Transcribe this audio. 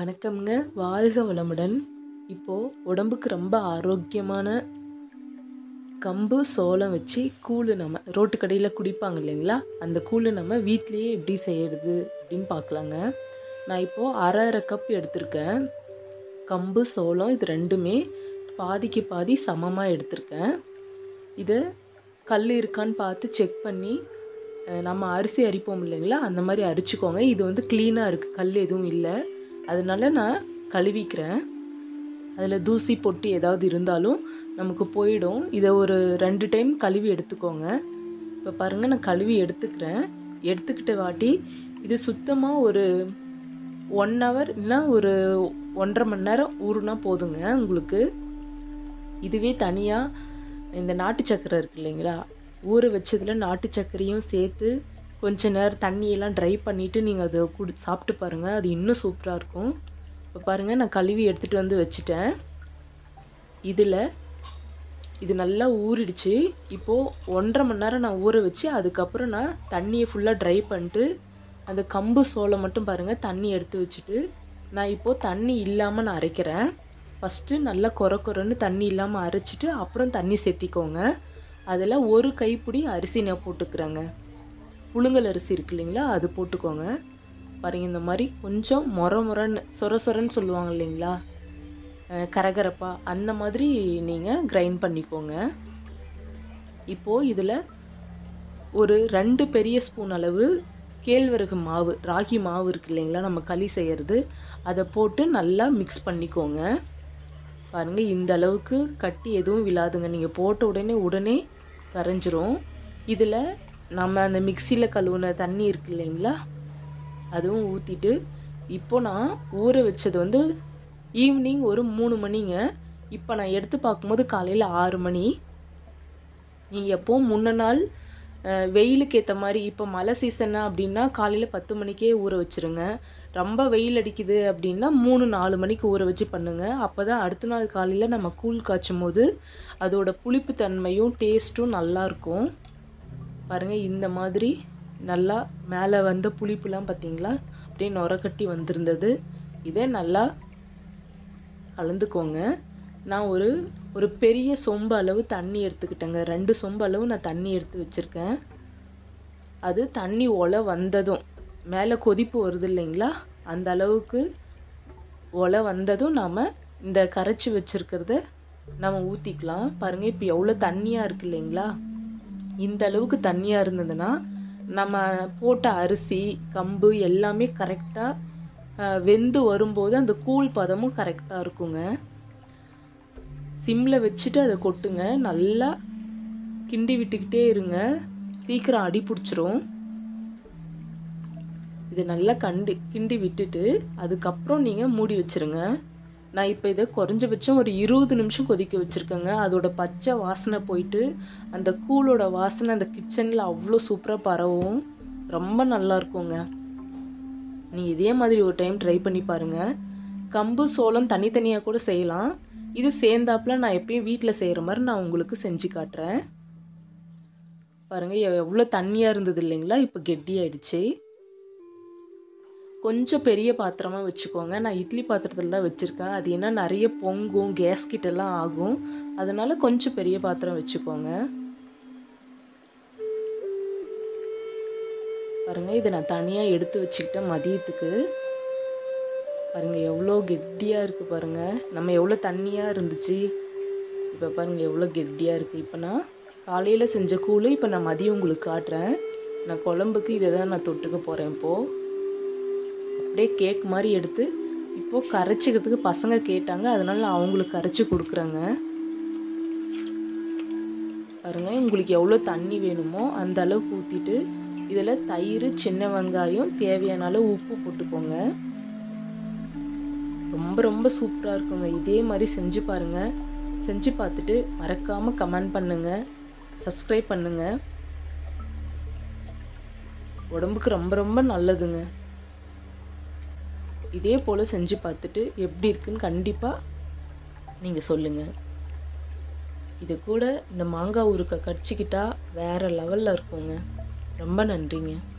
வணக்கம்ங்க வாழ்க வளமுடன் இப்போது உடம்புக்கு ரொம்ப ஆரோக்கியமான கம்பு சோளம் வச்சு கூழ் நம்ம ரோட்டு கடையில் குடிப்பாங்க இல்லைங்களா அந்த கூழ் நம்ம வீட்டிலேயே எப்படி செய்யறது அப்படின்னு பார்க்கலாங்க நான் இப்போது அரை அரை கப் எடுத்திருக்கேன் கம்பு சோளம் இது ரெண்டுமே பாதிக்கு பாதி சமமாக எடுத்திருக்கேன் இதை கல் இருக்கான்னு பார்த்து செக் பண்ணி அஹ், நம்ம அரிசி அரிப்போம் இல்லைங்களா அந்த மாதிரி அரிச்சுக்கோங்க இது வந்து க்ளீனாக இருக்குது கல் எதுவும் இல்லை அதனால நான் கழுவிக்கிறேன் அதில் தூசி பொட்டி ஏதாவது இருந்தாலும் நமக்கு போயிடும் இதை ஒரு ரெண்டு டைம் கழுவி எடுத்துக்கோங்க இப்போ பாருங்கள் நான் கழுவி எடுத்துக்கிறேன் எடுத்துக்கிட்ட வாட்டி இது சுத்தமாக ஒரு ஒன் ஹவர் இல்லைன்னா ஒரு ஒன்றரை மணி நேரம் ஊறுனா போதுங்க உங்களுக்கு இதுவே தனியாக இந்த நாட்டு சக்கரை இருக்கு இல்லைங்களா ஊற வச்சதில் நாட்டு சர்க்கரையும் சேர்த்து கொஞ்ச நேரம் தண்ணியெல்லாம் ட்ரை பண்ணிவிட்டு நீங்கள் அதை குடி சாப்பிட்டு பாருங்கள் அது இன்னும் சூப்பராக இருக்கும் இப்போ பாருங்கள் நான் கழுவி எடுத்துகிட்டு வந்து வச்சுட்டேன் இதில் இது நல்லா ஊறிடுச்சு இப்போது ஒன்றரை மணி நேரம் நான் ஊற வச்சு அதுக்கப்புறம் நான் தண்ணியை ஃபுல்லாக ட்ரை பண்ணிட்டு அந்த கம்பு சோளம் மட்டும் பாருங்கள் தண்ணி எடுத்து வச்சுட்டு நான் இப்போது தண்ணி இல்லாமல் நான் அரைக்கிறேன் ஃபஸ்ட்டு நல்லா கொர கொரன்னு தண்ணி இல்லாமல் அரைச்சிட்டு அப்புறம் தண்ணி சேர்த்திக்கோங்க அதில் ஒரு கைப்பிடி அரிசி நான் போட்டுக்கிறேங்க புழுங்கல் அரிசி இருக்கு இல்லைங்களா அது போட்டுக்கோங்க பாருங்க இந்த மாதிரி கொஞ்சம் மொர மொரன்னு சொர சொரன்னு சொல்லுவாங்க இல்லைங்களா அஹ் கரகரப்பா அந்த மாதிரி நீங்கள் கிரைண்ட் பண்ணிக்கோங்க இப்போது இதில் ஒரு ரெண்டு பெரிய ஸ்பூன் அளவு கேழ்வரகு மாவு ராகி மாவு இருக்கு இல்லைங்களா நம்ம களி செய்கிறது அதை போட்டு நல்லா மிக்ஸ் பண்ணிக்கோங்க பாருங்கள் இந்த அளவுக்கு கட்டி எதுவும் விழாதுங்க நீங்கள் போட்ட உடனே உடனே கரைஞ்சிரும் இதில் நம்ம அந்த மிக்சியில் கழுவுன தண்ணி இருக்கு இல்லைங்களா அதுவும் ஊற்றிட்டு இப்போ நான் ஊற வச்சது வந்து ஈவினிங் ஒரு மூணு மணிங்க இப்போ நான் எடுத்து பார்க்கும்போது காலையில் ஆறு மணி நீங்கள் எப்போவும் முன்ன நாள் அஹ், வெயிலுக்கு ஏற்ற மாதிரி இப்போ மழை சீசன் அப்படின்னா காலையில் பத்து மணிக்கே ஊற வச்சுருங்க ரொம்ப வெயில் அடிக்குது அப்படின்னா மூணு நாலு மணிக்கு ஊற வச்சு பண்ணுங்க அப்போ தான் அடுத்த நாள் காலையில் நம்ம கூழ் காய்ச்சும் போது அதோட புளிப்பு தன்மையும் டேஸ்ட்டும் நல்லாயிருக்கும் பாருங்கள் இந்த மாதிரி நல்லா மேலே வந்த புளிப்புலாம் பார்த்தீங்களா அப்படியே நுரக்கட்டி வந்திருந்தது இதை நல்லா கலந்துக்கோங்க நான் ஒரு ஒரு பெரிய சொம்பு அளவு தண்ணி எடுத்துக்கிட்டேங்க ரெண்டு சொம்பு அளவு நான் தண்ணி எடுத்து வச்சுருக்கேன் அது தண்ணி ஒலை வந்ததும் மேலே கொதிப்பு வருது இல்லைங்களா அந்த அளவுக்கு ஒலை வந்ததும் நாம் இந்த கரைச்சி வச்சுருக்கிறத நம்ம ஊற்றிக்கலாம் பாருங்கள் இப்போ எவ்வளோ தண்ணியாக இருக்கு இல்லைங்களா இந்த அளவுக்கு தண்ணியாக இருந்ததுன்னா நம்ம போட்ட அரிசி கம்பு எல்லாமே கரெக்டாக வெந்து வரும்போது அந்த கூழ் பதமும் கரெக்டாக இருக்குங்க சிம்மில் வச்சுட்டு அதை கொட்டுங்க நல்லா கிண்டி விட்டுக்கிட்டே இருங்க சீக்கிரம் அடி பிடிச்சிரும் இது நல்லா கண்டி கிண்டி விட்டுட்டு அதுக்கப்புறம் நீங்கள் மூடி வச்சிருங்க நான் இப்போ இதை குறைஞ்சபட்சம் ஒரு இருபது நிமிஷம் கொதிக்க வச்சுருக்கேங்க அதோட பச்சை வாசனை போயிட்டு அந்த கூழோட வாசனை அந்த கிச்சனில் அவ்வளோ சூப்பராக பரவும் ரொம்ப நல்லா இருக்குங்க நீங்கள் இதே மாதிரி ஒரு டைம் ட்ரை பண்ணி பாருங்கள் கம்பு சோளம் தனித்தனியாக கூட செய்யலாம் இது சேர்ந்தாப்புல நான் எப்பயும் வீட்டில் செய்கிற மாதிரி நான் உங்களுக்கு செஞ்சு காட்டுறேன் பாருங்கள் எவ்வளோ தண்ணியாக இருந்தது இல்லைங்களா இப்போ கெட்டியாயிடுச்சு கொஞ்சம் பெரிய பாத்திரமாக வச்சுக்கோங்க நான் இட்லி பாத்திரத்தில் தான் வச்சுருக்கேன் அது என்ன நிறைய பொங்கும் கேஸ்கிட் எல்லாம் ஆகும் அதனால கொஞ்சம் பெரிய பாத்திரம் வச்சுக்கோங்க பாருங்கள் இதை நான் தனியாக எடுத்து வச்சுக்கிட்டேன் மதியத்துக்கு பாருங்கள் எவ்வளோ கெட்டியாக இருக்குது பாருங்கள் நம்ம எவ்வளோ தண்ணியாக இருந்துச்சு இப்போ பாருங்கள் எவ்வளோ கெட்டியாக இருக்குது இப்போ நான் காலையில் செஞ்ச கூழ் இப்போ நான் மதியம் உங்களுக்கு காட்டுறேன் நான் குழம்புக்கு இதை தான் நான் தொட்டுக்க போகிறேன் இப்போது அப்படியே கேக் மாதிரி எடுத்து இப்போது கரைச்சிக்கிறதுக்கு பசங்க கேட்டாங்க அதனால நான் அவங்களுக்கு கரைச்சி கொடுக்குறேங்க பாருங்க உங்களுக்கு எவ்வளோ தண்ணி வேணுமோ அந்த அளவுக்கு ஊற்றிட்டு இதில் தயிர் சின்ன வெங்காயம் தேவையான அளவு உப்பு போட்டுக்கோங்க ரொம்ப ரொம்ப சூப்பராக இருக்குங்க இதே மாதிரி செஞ்சு பாருங்கள் செஞ்சு பார்த்துட்டு மறக்காமல் கமெண்ட் பண்ணுங்கள் சப்ஸ்கிரைப் பண்ணுங்கள் உடம்புக்கு ரொம்ப ரொம்ப நல்லதுங்க இதே போல் செஞ்சு பார்த்துட்டு எப்படி இருக்குன்னு கண்டிப்பாக நீங்கள் சொல்லுங்கள் இது கூட இந்த மாங்காய் ஊறுக்காய் கடிச்சிக்கிட்டா வேறு லெவலில் இருக்குங்க ரொம்ப நன்றிங்க